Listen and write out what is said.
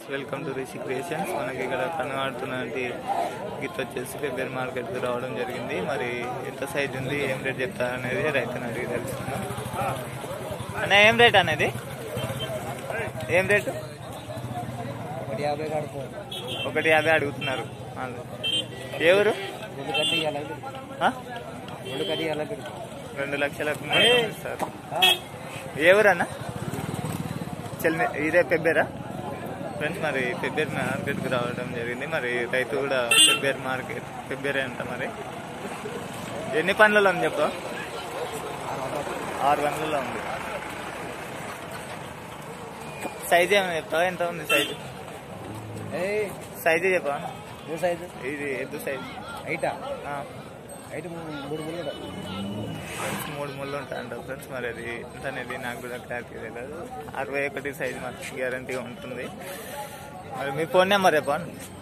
Welcome to Rishi creations మనకి ఇక్కడ కనబడుతున్నటువంటి గిత్త వచ్చేసి ఫిబ్రవరి మార్కెట్ రావడం జరిగింది మరి ఎంత సైజ్ ఉంది ఏం రేట్ చెప్తారు అనేది రైతుని అడిగి తెలుసుకుందాం అన్న ఏం రేట్ అనేది ఏం రేటు ఒకటి యాభై కడుపు ఒకటి యాభై అడుగుతున్నారు వాళ్ళు. ఏ ఊరు రెండు కట్టి ఇవ్వాలి ఆ? రెండు కట్టి ఇవ్వాలి రెండు లక్షలకు సార్ ఏ ఊరు అన్న చెల్మి ఇదే పెబ్బేరా ఫ్రెండ్స్ మరి పెబ్బేరు మార్కెట్కి రావడం జరిగింది మరి రైతు కూడా పెబ్బేరు మార్కెట్ పెబ్బేరే అంట మరి ఎన్ని పనులలో ఉంది చెప్పు ఆరు పనులలో ఉంది సైజ్ ఏమైనా చెప్తావా ఎంత ఉంది సైజు సైజు చెప్పా ఏ సైజు ఇది ఎద్దు సైజ్ ఐటా ఐటు మూడు ముళ్ళు ఫ్రెండ్స్ మూడు ముళ్ళు ఉంటాయంట ఫ్రెండ్స్ మరి అది ఎంత అనేది నాకు కూడా క్లారిటీ తెలియదు అరవై ఒకటి సైజ్ మాత్రం గ్యారంటీగా ఉంటుంది మరి మీ ఫోన్ నెంబర్ చెప్పండి